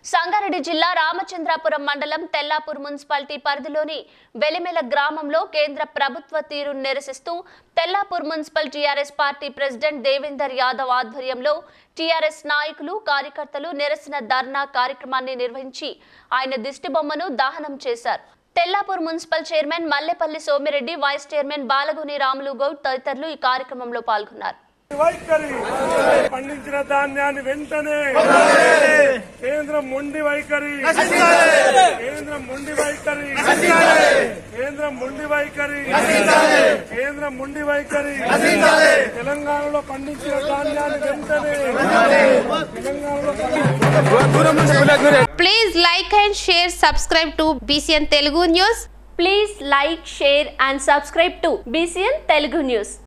సంగారెడ్డి జిల్లా రామచంద్రాపురం మండలం తెల్లాపూర్ మున్సిపాలిటీ పరిధిలోని వెలిమెల గ్రామంలో కేంద్ర ప్రభుత్వ తీరును నిరసిస్తూ Tellapur municipal TRS party president Devender Yadav ఆధ్వర్యంలో టీఆర్ఎస్ నాయకులు కార్యకర్తలు నిరసన ధర్నా కార్యక్రమాన్ని నిర్వహించి ఆయన దిష్టిబొమ్మను దహనం చేశారు Tellapur municipal chairman Mallepally Somireddy vice chairman Balaguni Ramulu Goud తదితరులు ఈ కార్యక్రమంలో పాల్గొన్నారు వైఖరి పండించిన ధాన్యాన్ని వెంటనే కేంద్రం మొండి వైఖరి కేంద్రం మొండి వైఖరి కేంద్రం మొండి వైఖరి కేంద్రం మొండి వైఖరి తెలంగాణలో పండించిన ధాన్యాన్ని వెంటనే తెలంగాణలో పండించిన Please like and share, subscribe to BCN Telugu News. Please like share and subscribe to BCN Telugu news